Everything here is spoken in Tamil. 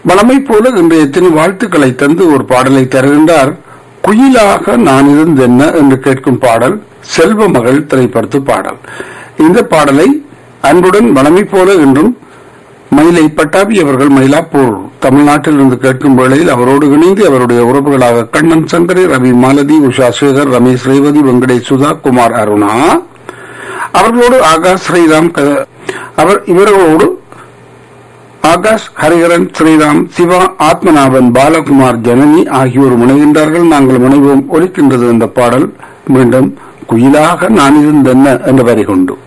வளமை போல இன்றைய எத்தனை வாழ்த்துக்களை தந்து ஒரு பாடலை தருகின்றார் குயிலாக நான் இருந்தென்ன என்று கேட்கும் பாடல் செல்வ மகள் திரைப்படத்து பாடல் இந்த பாடலை அன்புடன் வளமை போல என்றும் மயிலை பட்டாபி அவர்கள் மயிலாப்பூர் தமிழ்நாட்டில் இருந்து கேட்கும் வேளையில் அவரோடு இணைந்து அவருடைய உறவுகளாக கண்ணன் சங்கரி ரவி மாலதி உஷா சேகர் ரமேஷ் ரேவதி வெங்கடேஷ் சுதா குமார் அருணா அவர்களோடு ஆகாஷ் ஸ்ரீராம் க- அவர் இவர்களோடு ஆகாஷ் ஹரிஹரன் ஸ்ரீராம் சிவா ஆத்மநாபன் பாலகுமார் ஜனனி ஆகியோர் முனைகின்றார்கள் நாங்கள் முனைவோம் ஒலிக்கின்றது இந்த பாடல் மீண்டும் குயிலாக நான் இருந்தென்ன என்ற வரி கொண்டு